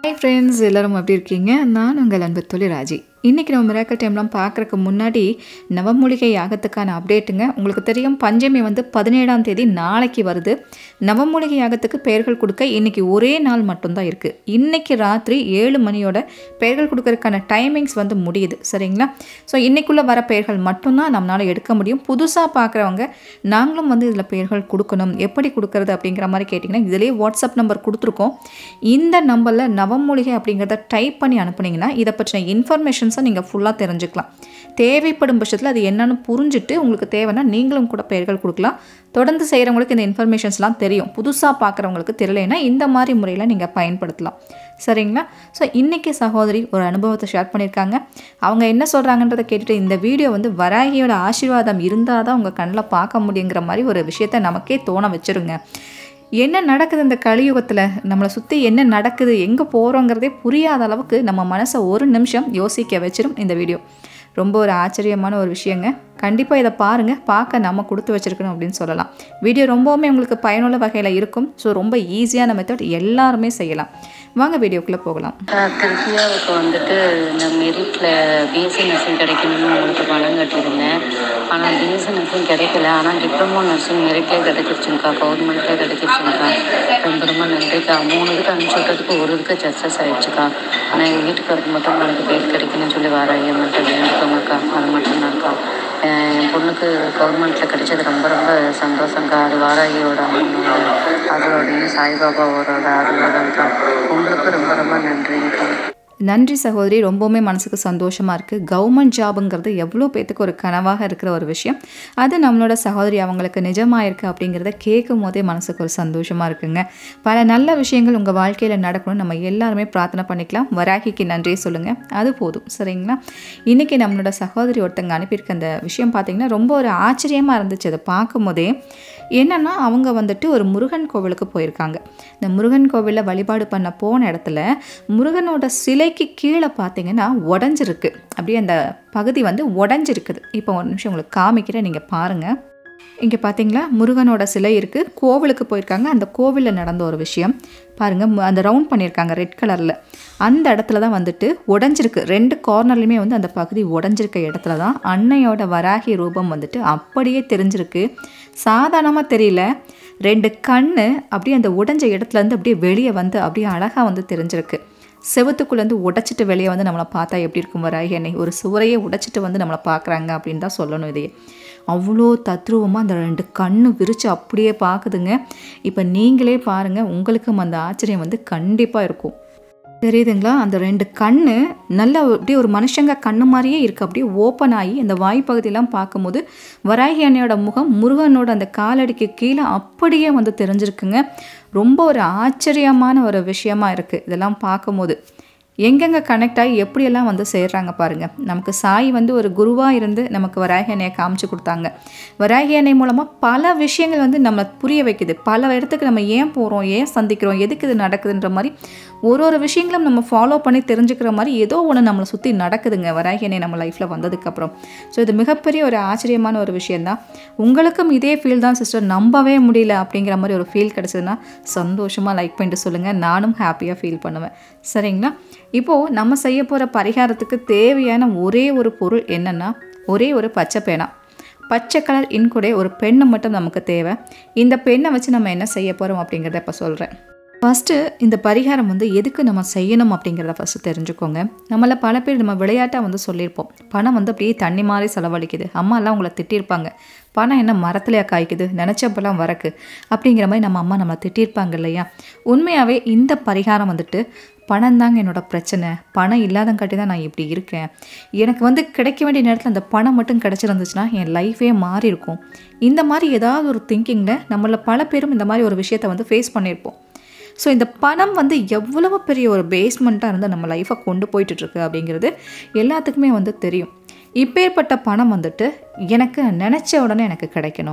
hi friends எல்லாரும் எப்படி இருக்கீங்க நான் உங்கள் அன்பு தொழில் ராஜி இன்றைக்கி நம்ம மிராக்கல் டைம்லாம் பார்க்குறக்கு முன்னாடி நவமூலிகை யாகத்துக்கான அப்டேட்டுங்க உங்களுக்கு தெரியும் பஞ்சமி வந்து பதினேழாம் தேதி நாளைக்கு வருது நவமூலிகை யாகத்துக்கு பெயர்கள் கொடுக்க இன்றைக்கி ஒரே நாள் மட்டும்தான் இருக்குது இன்றைக்கி ராத்திரி ஏழு மணியோட பெயர்கள் கொடுக்கறதுக்கான டைமிங்ஸ் வந்து முடியுது சரிங்களா ஸோ இன்றைக்குள்ளே வர பெயர்கள் மட்டும்தான் நம்மளால் எடுக்க முடியும் புதுசாக பார்க்குறவங்க நாங்களும் வந்து இதில் பெயர்கள் கொடுக்கணும் எப்படி கொடுக்கறது அப்படிங்கிற மாதிரி கேட்டிங்கன்னா இதிலேயே வாட்ஸ்அப் நம்பர் கொடுத்துருக்கோம் இந்த நம்பரில் நவமூலிகை அப்படிங்கிறத டைப் பண்ணி அனுப்புனீங்கன்னா இதை பற்றின இன்ஃபர்மேஷன்ஸை நீங்கள் ஃபுல்லாக தெரிஞ்சுக்கலாம் தேவைப்படும் பட்சத்தில் அது என்னன்னு புரிஞ்சுட்டு உங்களுக்கு தேவைன்னா நீங்களும் கூட பெயர்கள் கொடுக்கலாம் தொடர்ந்து செய்கிறவங்களுக்கு இந்த இன்ஃபர்மேஷன்ஸ்லாம் தெரியும் புதுசாக பார்க்குறவங்களுக்கு தெரியலைன்னா இந்த மாதிரி முறையில் நீங்கள் பயன்படுத்தலாம் சரிங்களா ஸோ இன்றைக்கி சகோதரி ஒரு அனுபவத்தை ஷேர் பண்ணியிருக்காங்க அவங்க என்ன சொல்கிறாங்கன்றதை கேட்டுட்டு இந்த வீடியோ வந்து வராகியோட ஆசீர்வாதம் இருந்தால் தான் உங்கள் கண்ணில் பார்க்க முடியுங்கிற மாதிரி ஒரு விஷயத்தை நமக்கே தோண வச்சுருங்க என்ன நடக்குது இந்த கலியுகத்தில் நம்மளை சுற்றி என்ன நடக்குது எங்கே போகிறோங்கிறதே புரியாத அளவுக்கு நம்ம மனசை ஒரு நிமிஷம் யோசிக்க வச்சிரும் இந்த வீடியோ ரொம்ப ஒரு ஆச்சரியமான ஒரு விஷயங்க கண்டிப்பாக இதை பாருங்கள் பார்க்க நம்ம கொடுத்து வச்சுருக்கணும் அப்படின்னு சொல்லலாம் வீடியோ ரொம்பவுமே உங்களுக்கு பயனுள்ள வகையில் இருக்கும் ஸோ ரொம்ப ஈஸியான மெத்தட் எல்லாருமே செய்யலாம் வாங்க வீடியோக்குள்ளே போகலாம் திருப்பியாவுக்கு வந்துட்டு இந்த மெரிட்டில் பிஎஸ்சி நர்சிங் கிடைக்கணும்னு உங்களுக்கு பணம் கட்டியிருந்தேன் ஆனால் பிஎஸ்சி நர்சிங் கிடைக்கல ஆனால் டிப்ளமோ நர்சிங் மெரிட்லேயே கிடைச்சிருச்சுங்க்கா கவர்மெண்ட்லேயே கிடைச்சிருச்சுங்க்கா ரொம்ப ரொம்ப நன்றிக்கா மூணு இதுக்கு அனுப்பிச்சி விட்டதுக்கு ஒரு இதுக்கு சக்ஸஸ் ஆயிடுச்சுக்கா ஆனால் எங்கள் வீட்டுக்காருக்கு மட்டும் எனக்கு பேர் கிடைக்கணும்னு சொல்லி வர ஐயா மட்டும் வேண்டிக்கோங்கக்கா அது மட்டும்தான்க்கா என் பொண்ணுக்கு கவர்மெண்ட்டில் கிடைச்சது ரொம்ப ரொம்ப சந்தோஷங்க்கா அது வாராகியோட அம்மனோட அதோடையும் சாய்பாபாவோட அருளோடக்கா உங்களுக்கு ரொம்ப ரொம்ப நன்றிங்கக்கா நன்றி சகோதரி ரொம்பவுமே மனசுக்கு சந்தோஷமாக இருக்குது கவர்மெண்ட் ஜாபுங்கிறது எவ்வளோ பேத்துக்கு ஒரு கனவாக இருக்கிற ஒரு விஷயம் அது நம்மளோட சகோதரி அவங்களுக்கு நிஜமாயிருக்கு அப்படிங்கிறத கேட்கும் போதே மனசுக்கு ஒரு சந்தோஷமாக இருக்குங்க பல நல்ல விஷயங்கள் உங்கள் வாழ்க்கையில் நடக்கணும்னு நம்ம எல்லாருமே பிரார்த்தனை பண்ணிக்கலாம் வராகிக்கு நன்றி சொல்லுங்கள் அது போதும் சரிங்களா இன்றைக்கி நம்மளோட சகோதரி ஒருத்தங்க அனுப்பியிருக்க அந்த விஷயம் பார்த்திங்கன்னா ரொம்ப ஒரு ஆச்சரியமாக இருந்துச்சு அதை பார்க்கும்போதே என்னென்னா அவங்க வந்துட்டு ஒரு முருகன் கோவிலுக்கு போயிருக்காங்க இந்த முருகன் கோவிலில் வழிபாடு பண்ண போன இடத்துல முருகனோட சிலைக்கு கீழே பார்த்தீங்கன்னா உடஞ்சிருக்கு அப்படியே அந்த பகுதி வந்து உடஞ்சிருக்குது இப்போ ஒரு நிமிஷம் உங்களுக்கு காமிக்கிறேன் நீங்கள் பாருங்கள் இங்கே பார்த்தீங்களா முருகனோட சிலை இருக்குது கோவிலுக்கு போயிருக்காங்க அந்த கோவிலில் நடந்த ஒரு விஷயம் பாருங்கள் அந்த ரவுண்ட் பண்ணியிருக்காங்க ரெட் கலரில் அந்த இடத்துல தான் வந்துட்டு உடஞ்சிருக்கு ரெண்டு கார்னர்லையுமே வந்து அந்த பகுதி உடஞ்சிருக்க இடத்துல தான் அன்னையோட வராகி ரூபம் வந்துட்டு அப்படியே தெரிஞ்சிருக்கு சாதாரணமாக தெரியல ரெண்டு கண் அப்படியே அந்த உடஞ்ச இடத்துலேருந்து அப்படியே வெளியே வந்து அப்படியே அழகாக வந்து தெரிஞ்சிருக்கு செவத்துக்குள்ளேருந்து உடைச்சிட்டு வெளியே வந்து நம்மளை பார்த்தா எப்படி இருக்கும் வராகி அன்னை ஒரு சுவரையே உடைச்சிட்டு வந்து நம்மளை பார்க்குறாங்க அப்படின்னு தான் சொல்லணும் இதையே அவ்வளோ தத்ரூபமாக அந்த ரெண்டு கண்ணு விரித்து அப்படியே பார்க்குதுங்க இப்போ நீங்களே பாருங்கள் உங்களுக்கும் அந்த ஆச்சரியம் வந்து கண்டிப்பாக இருக்கும் தெரியுதுங்களா அந்த ரெண்டு கண்ணு நல்ல அப்படியே ஒரு மனுஷங்க கண்ணு மாதிரியே இருக்குது அப்படியே ஓப்பன் ஆகி அந்த வாய்ப்பகுதியெல்லாம் பார்க்கும்போது வராகி அன்னையோட முகம் முருகனோட அந்த காலடிக்கு கீழே அப்படியே வந்து தெரிஞ்சிருக்குங்க ரொம்ப ஒரு ஆச்சரியமான ஒரு விஷயமா இருக்குது இதெல்லாம் பார்க்கும்போது எங்கெங்கே கனெக்ட் ஆகி எப்படியெல்லாம் வந்து சேர்றாங்க பாருங்கள் நமக்கு சாய் வந்து ஒரு குருவாக இருந்து நமக்கு வராகி அணையை காமிச்சு கொடுத்தாங்க வராகி அணை மூலமாக பல விஷயங்கள் வந்து நம்ம புரிய வைக்குது பல இடத்துக்கு நம்ம ஏன் போகிறோம் ஏன் சந்திக்கிறோம் எதுக்கு இது நடக்குதுன்ற மாதிரி ஒரு ஒரு விஷயங்களும் நம்ம ஃபாலோ பண்ணி தெரிஞ்சுக்கிற மாதிரி ஏதோ ஒன்று நம்மளை சுற்றி நடக்குதுங்க வராகி அணை நம்ம லைஃப்பில் வந்ததுக்கப்புறம் ஸோ இது மிகப்பெரிய ஒரு ஆச்சரியமான ஒரு விஷயந்தான் உங்களுக்கும் இதே ஃபீல் தான் சிஸ்டர் நம்பவே முடியல அப்படிங்கிற மாதிரி ஒரு ஃபீல் கிடச்சதுன்னா சந்தோஷமாக லைக் பண்ணிட்டு சொல்லுங்கள் நானும் ஹாப்பியாக ஃபீல் பண்ணுவேன் சரிங்களா இப்போது நம்ம செய்ய போகிற பரிகாரத்துக்கு தேவையான ஒரே ஒரு பொருள் என்னென்னா ஒரே ஒரு பச்சை பேனா பச்சை கலர் இன்குடைய ஒரு பெண்ணை மட்டும் நமக்கு தேவை இந்த பெண்ணை வச்சு நம்ம என்ன செய்ய போகிறோம் அப்படிங்கிறத இப்போ சொல்கிறேன் ஃபஸ்ட்டு இந்த பரிகாரம் வந்து எதுக்கு நம்ம செய்யணும் அப்படிங்கிறத ஃபஸ்ட்டு தெரிஞ்சுக்கோங்க நம்மள பல பேர் நம்ம விளையாட்டாக வந்து சொல்லியிருப்போம் பணம் வந்து அப்படியே தண்ணி மாதிரி செலவழிக்குது அம்மா எல்லாம் உங்களை திட்டியிருப்பாங்க பணம் என்ன மரத்துலையா காய்க்குது நினச்சப்பெல்லாம் வரக்கு அப்படிங்கிற மாதிரி நம்ம அம்மா நம்மளை திட்டியிருப்பாங்க இல்லையா உண்மையாகவே இந்த பரிகாரம் வந்துட்டு பணம் தாங்க என்னோட பிரச்சனை பணம் இல்லாதங்காட்டி தான் நான் இப்படி இருக்கேன் எனக்கு வந்து கிடைக்க வேண்டிய நேரத்தில் அந்த பணம் மட்டும் கிடச்சிருந்துச்சுன்னா என் லைஃபே மாறி இருக்கும் இந்த மாதிரி ஏதாவது ஒரு திங்கிங்கில் நம்மள பல பேரும் இந்த மாதிரி ஒரு விஷயத்தை வந்து ஃபேஸ் பண்ணியிருப்போம் ஸோ இந்த பணம் வந்து எவ்வளவு பெரிய ஒரு பேஸ்மெண்ட்டாக இருந்து நம்ம லைஃப்பை கொண்டு போயிட்டுருக்கு அப்படிங்கிறது எல்லாத்துக்குமே வந்து தெரியும் இப்பேற்பட்ட பணம் வந்துட்டு எனக்கு நினச்ச உடனே எனக்கு கிடைக்கணும்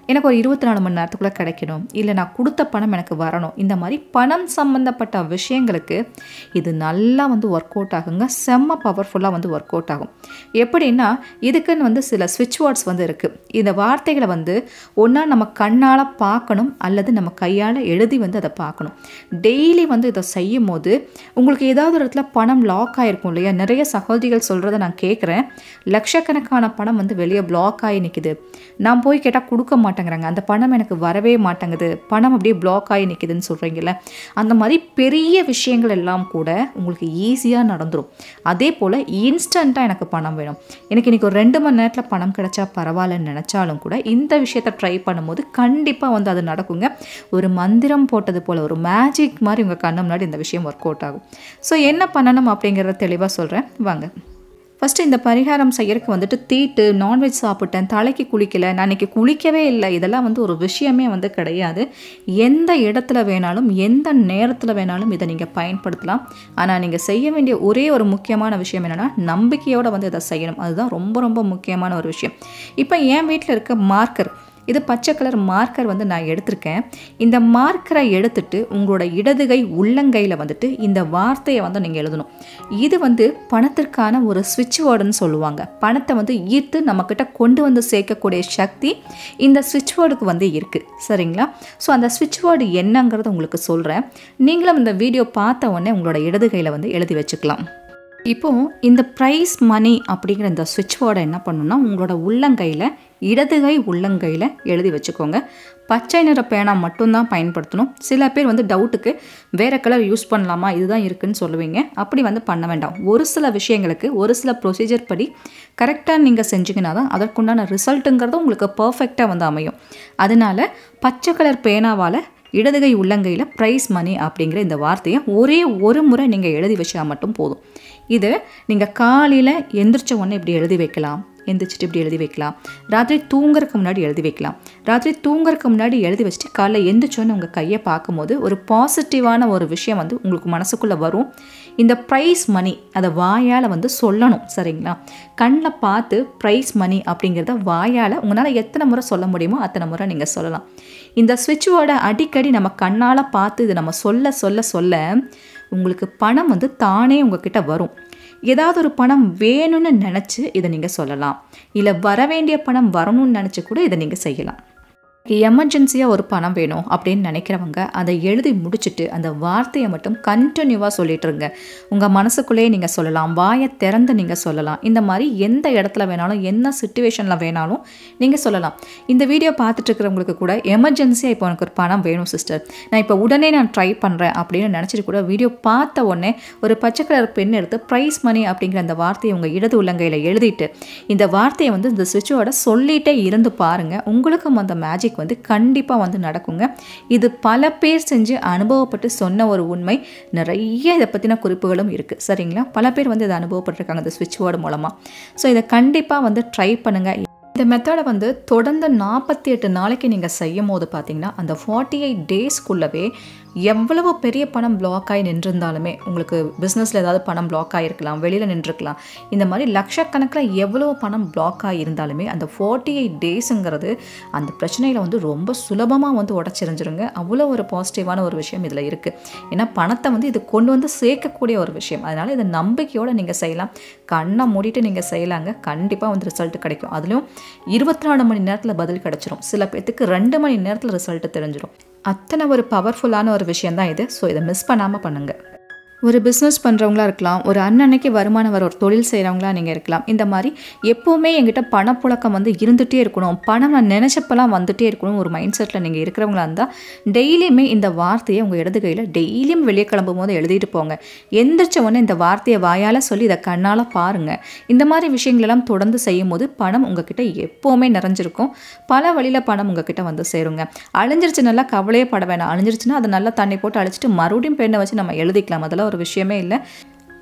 எனக்கு ஒரு இருபத்தி நாலு மணி நேரத்துக்குள்ளே கிடைக்கணும் இல்லை நான் கொடுத்த பணம் எனக்கு வரணும் இந்த மாதிரி பணம் சம்மந்தப்பட்ட விஷயங்களுக்கு இது நல்லா வந்து ஒர்க் அவுட் ஆகுங்க செம்ம பவர்ஃபுல்லாக வந்து ஒர்க் அவுட் ஆகும் எப்படின்னா இதுக்குன்னு வந்து சில ஸ்விட்ச் வேர்ட்ஸ் வந்து இருக்குது இந்த வார்த்தைகளை வந்து ஒன்றா நம்ம கண்ணால் பார்க்கணும் அல்லது நம்ம கையால் எழுதி வந்து அதை பார்க்கணும் டெய்லி வந்து இதை செய்யும் போது உங்களுக்கு ஏதாவது ஒரு இடத்துல பணம் லாக் ஆகிருக்கும் இல்லையா நிறைய சகோதரிகள் சொல்கிறத நான் கேட்குறேன் லட்சக்கணக்கான பணம் வந்து வெளியே பிளாக் ஆகி நிற்குது நான் போய் கேட்டால் கொடுக்க மாட்டேங்கிறாங்க அந்த பணம் எனக்கு வரவே மாட்டேங்குது பணம் அப்படியே பிளாக் ஆகி நிற்குதுன்னு சொல்கிறீங்கல்ல அந்த மாதிரி பெரிய விஷயங்கள் எல்லாம் கூட உங்களுக்கு ஈஸியாக நடந்துடும் அதே போல் இன்ஸ்டண்ட்டாக எனக்கு பணம் வேணும் எனக்கு இன்றைக்கி ஒரு ரெண்டு மணி நேரத்தில் பணம் கிடைச்சா பரவாயில்லன்னு நினச்சாலும் கூட இந்த விஷயத்தை ட்ரை பண்ணும்போது கண்டிப்பாக வந்து அது நடக்குங்க ஒரு மந்திரம் போட்டது போல் ஒரு மேஜிக் மாதிரி உங்கள் கண்ணு முன்னாடி இந்த விஷயம் ஒர்க் அவுட் ஆகும் ஸோ என்ன பண்ணணும் அப்படிங்கிறத தெளிவாக சொல்கிறேன் வாங்க ஃபஸ்ட்டு இந்த பரிகாரம் செய்யறதுக்கு வந்துட்டு தீட்டு நான்வெஜ் சாப்பிட்டேன் தலைக்கு குளிக்கலை நான் இன்னைக்கு குளிக்கவே இல்லை இதெல்லாம் வந்து ஒரு விஷயமே வந்து கிடையாது எந்த இடத்துல வேணாலும் எந்த நேரத்தில் வேணாலும் இதை நீங்கள் பயன்படுத்தலாம் ஆனால் நீங்கள் செய்ய வேண்டிய ஒரே ஒரு முக்கியமான விஷயம் என்னென்னா நம்பிக்கையோடு வந்து இதை செய்யணும் அதுதான் ரொம்ப ரொம்ப முக்கியமான ஒரு விஷயம் இப்போ என் வீட்டில் இருக்க மார்க்கர் இது பச்சை கலர் மார்க்கர் வந்து நான் எடுத்திருக்கேன் இந்த மார்க்கரை எடுத்துட்டு உங்களோட இடதுகை உள்ளங்கையில் வந்துட்டு இந்த வார்த்தையை வந்து நீங்கள் எழுதணும் இது வந்து பணத்திற்கான ஒரு ஸ்விட்ச் வேர்டுன்னு சொல்லுவாங்க பணத்தை வந்து ஈர்த்து நம்மக்கிட்ட கொண்டு வந்து சேர்க்கக்கூடிய சக்தி இந்த ஸ்விட்ச் வேர்டுக்கு வந்து இருக்குது சரிங்களா ஸோ அந்த ஸ்விட்ச் வேர்டு என்னங்கிறத உங்களுக்கு சொல்கிறேன் நீங்களும் இந்த வீடியோ பார்த்த உடனே உங்களோட இடதுகையில் வந்து எழுதி வச்சுக்கலாம் இப்போது இந்த ப்ரைஸ் மணி அப்படிங்கிற இந்த ஸ்விட்ச் வேர்டை என்ன பண்ணணும்னா உங்களோட உள்ளங்கையில் இடதுகை உள்ளங்கையில் எழுதி வச்சுக்கோங்க பச்சை நிற பேனா மட்டும்தான் பயன்படுத்தணும் சில பேர் வந்து டவுட்டுக்கு வேறு கலர் யூஸ் பண்ணலாமா இதுதான் இருக்குன்னு சொல்லுவீங்க அப்படி வந்து பண்ண வேண்டாம் ஒரு சில விஷயங்களுக்கு ஒரு சில ப்ரொசீஜர் படி கரெக்டாக நீங்கள் செஞ்சீங்கன்னா தான் அதற்குண்டான ரிசல்ட்டுங்கிறது உங்களுக்கு பர்ஃபெக்டாக வந்து அமையும் அதனால பச்சை கலர் பேனாவால் இடதுகை உள்ளங்கையில் ப்ரைஸ் மணி அப்படிங்கிற இந்த வார்த்தையை ஒரே ஒரு முறை நீங்கள் எழுதி வச்சா மட்டும் போதும் இது நீங்கள் காலையில் எந்திரிச்ச உடனே இப்படி எழுதி வைக்கலாம் எந்திரிச்சிட்டு இப்படி எழுதி வைக்கலாம் ராத்திரி தூங்குறதுக்கு முன்னாடி எழுதி வைக்கலாம் ராத்திரி தூங்குறதுக்கு முன்னாடி எழுதி வச்சுட்டு காலைல எந்திரிச்சோன்னு உங்கள் கையை பார்க்கும்போது ஒரு பாசிட்டிவான ஒரு விஷயம் வந்து உங்களுக்கு மனசுக்குள்ளே வரும் இந்த ப்ரைஸ் மணி அதை வாயால் வந்து சொல்லணும் சரிங்களா கண்ணில் பார்த்து ப்ரைஸ் மணி அப்படிங்கிறத வாயால் உங்களால் எத்தனை முறை சொல்ல முடியுமோ அத்தனை முறை நீங்கள் சொல்லலாம் இந்த ஸ்விட்ச் வேர்டை அடிக்கடி நம்ம கண்ணால் பார்த்து இது நம்ம சொல்ல சொல்ல சொல்ல உங்களுக்கு பணம் வந்து தானே உங்ககிட்ட வரும் ஏதாவது ஒரு பணம் வேணும்னு நினச்சி இதை நீங்கள் சொல்லலாம் இல்லை வர வேண்டிய பணம் வரணும்னு நினச்சி கூட இதை நீங்கள் செய்யலாம் எமர்ஜென்சியாக ஒரு பணம் வேணும் அப்படின்னு நினைக்கிறவங்க அதை எழுதி முடிச்சுட்டு அந்த வார்த்தையை மட்டும் கண்டினியூவாக சொல்லிட்டு இருங்க உங்கள் மனசுக்குள்ளேயே நீங்கள் சொல்லலாம் வாயை திறந்து நீங்கள் சொல்லலாம் இந்த மாதிரி எந்த இடத்துல வேணாலும் என்ன சுச்சுவேஷனில் வேணாலும் நீங்கள் சொல்லலாம் இந்த வீடியோ பார்த்துட்டு இருக்கிறவங்களுக்கு கூட எமர்ஜென்சியாக இப்போ எனக்கு ஒரு பணம் வேணும் சிஸ்டர் நான் இப்போ உடனே நான் ட்ரை பண்ணுறேன் அப்படின்னு நினச்சிட்டு கூட வீடியோ பார்த்த உடனே ஒரு பச்சை கலர் பெண் எடுத்து ப்ரைஸ் மணி அப்படிங்கிற அந்த வார்த்தையை உங்கள் இடது உள்ளங்கையில் எழுதிட்டு இந்த வார்த்தையை வந்து இந்த சுவிட்சோட சொல்லிட்டே இருந்து பாருங்கள் உங்களுக்கும் அந்த மேஜிக் வந்து கண்டிப்பாக வந்து நடக்குங்க இது பல பேர் செஞ்சு அனுபவப்பட்டு சொன்ன ஒரு உண்மை நிறைய இதை பற்றின குறிப்புகளும் இருக்குது சரிங்களா பல பேர் வந்து இதை அனுபவப்பட்டிருக்காங்க இந்த ஸ்விட்ச் வேர்டு மூலமாக ஸோ இதை கண்டிப்பாக வந்து ட்ரை பண்ணுங்கள் இந்த மெத்தடை வந்து தொடர்ந்து நாற்பத்தி எட்டு நாளைக்கு நீங்கள் செய்யும் போது பார்த்தீங்கன்னா அந்த ஃபார்ட்டி எயிட் டேஸ்க்குள்ளவே எவ்வளவு பெரிய பணம் பிளாக் ஆகி நின்றிருந்தாலுமே உங்களுக்கு பிஸ்னஸில் ஏதாவது பணம் பிளாக் ஆகிருக்கலாம் வெளியில் நின்றுருக்கலாம் இந்த மாதிரி லட்சக்கணக்கில் எவ்வளோ பணம் பிளாக் ஆகியிருந்தாலுமே அந்த ஃபார்ட்டி எயிட் டேஸுங்கிறது அந்த பிரச்சனையில் வந்து ரொம்ப சுலபமாக வந்து உடச்சிருந்துருங்க அவ்வளோ ஒரு பாசிட்டிவான ஒரு விஷயம் இதில் இருக்குது ஏன்னா பணத்தை வந்து இது கொண்டு வந்து சேர்க்கக்கூடிய ஒரு விஷயம் அதனால் இதை நம்பிக்கையோடு நீங்கள் செய்யலாம் கண்ணை மூடிட்டு நீங்கள் செய்யலாங்க கண்டிப்பாக வந்து ரிசல்ட் கிடைக்கும் அதுலேயும் இருபத்தி நாலு மணி நேரத்தில் பதில் கிடச்சிரும் சில பேர்த்துக்கு ரெண்டு மணி நேரத்தில் ரிசல்ட் தெரிஞ்சிடும் அத்தனை ஒரு பவர்ஃபுல்லான ஒரு விஷயம் தான் இது ஸோ இதை மிஸ் பண்ணாமல் பண்ணுங்கள் ஒரு பிஸ்னஸ் பண்ணுறவங்களா இருக்கலாம் ஒரு அன்னன்னைக்கு வருமானம் வர ஒரு தொழில் செய்கிறவங்களா நீங்கள் இருக்கலாம் இந்த மாதிரி எப்போவுமே எங்கிட்ட பணப்புழக்கம் வந்து இருந்துகிட்டே இருக்கணும் பணம் நான் நினச்சப்பெல்லாம் வந்துட்டே இருக்கணும் ஒரு மைண்ட் செட்டில் நீங்கள் இருக்கிறவங்களா இருந்தால் டெய்லியுமே இந்த வார்த்தையை உங்கள் இடது கையில் டெய்லியும் வெளியே கிளம்பும் போது எழுதிட்டு போங்க எந்திரிச்ச உடனே இந்த வார்த்தையை வாயால் சொல்லி இதை கண்ணால் பாருங்கள் இந்த மாதிரி விஷயங்களெல்லாம் தொடர்ந்து செய்யும் போது பணம் உங்ககிட்ட எப்போவுமே நிறைஞ்சிருக்கும் பல வழியில் பணம் உங்ககிட்ட வந்து சேருங்க அழிஞ்சிருச்சு நல்லா கவலையே பட வேணாம் அழிஞ்சிருச்சுன்னா அதை நல்லா தண்ணி போட்டு அழிச்சிட்டு மறுபடியும் பெண்ணை வச்சு நம்ம எழுதிக்கலாம் அதெல்லாம் ஒரு விஷயமே இல்லை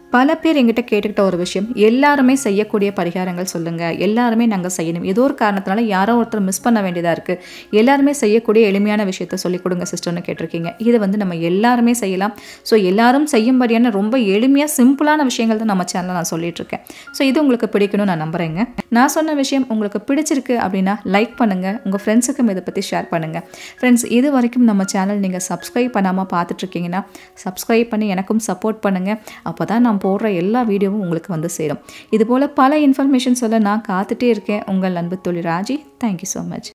பல பேர் எங்கிட்ட கேட்டுக்கிட்ட ஒரு விஷயம் எல்லாருமே செய்யக்கூடிய பரிகாரங்கள் சொல்லுங்கள் எல்லாருமே நாங்கள் செய்யணும் ஏதோ ஒரு காரணத்தினால யாரோ ஒருத்தர் மிஸ் பண்ண வேண்டியதாக இருக்குது எல்லாருமே செய்யக்கூடிய எளிமையான விஷயத்த சொல்லிக் கொடுங்க சிஸ்டர்னு கேட்டிருக்கீங்க இது வந்து நம்ம எல்லாருமே செய்யலாம் ஸோ எல்லாரும் செய்யும்படியான ரொம்ப எளிமையாக சிம்பிளான விஷயங்கள் தான் நம்ம சேனலில் நான் சொல்லிட்டு இருக்கேன் ஸோ இது உங்களுக்கு பிடிக்கணும்னு நான் நம்புகிறேங்க நான் சொன்ன விஷயம் உங்களுக்கு பிடிச்சிருக்கு அப்படின்னா லைக் பண்ணுங்கள் உங்கள் ஃப்ரெண்ட்ஸுக்கும் இதை பற்றி ஷேர் பண்ணுங்கள் ஃப்ரெண்ட்ஸ் இது வரைக்கும் நம்ம சேனல் நீங்கள் சப்ஸ்கிரைப் பண்ணாமல் பார்த்துட்ருக்கீங்கன்னா சப்ஸ்கிரைப் பண்ணி எனக்கும் சப்போர்ட் பண்ணுங்கள் அப்போ தான் நான் போடுற எல்லா வீடியோவும் உங்களுக்கு வந்து சேரும் இதுபோல் பல இன்ஃபர்மேஷன் சொல்ல நான் காத்துட்டே இருக்கேன் உங்கள் அன்பு தொழில் ராஜி தேங்க்யூ ஸோ மச்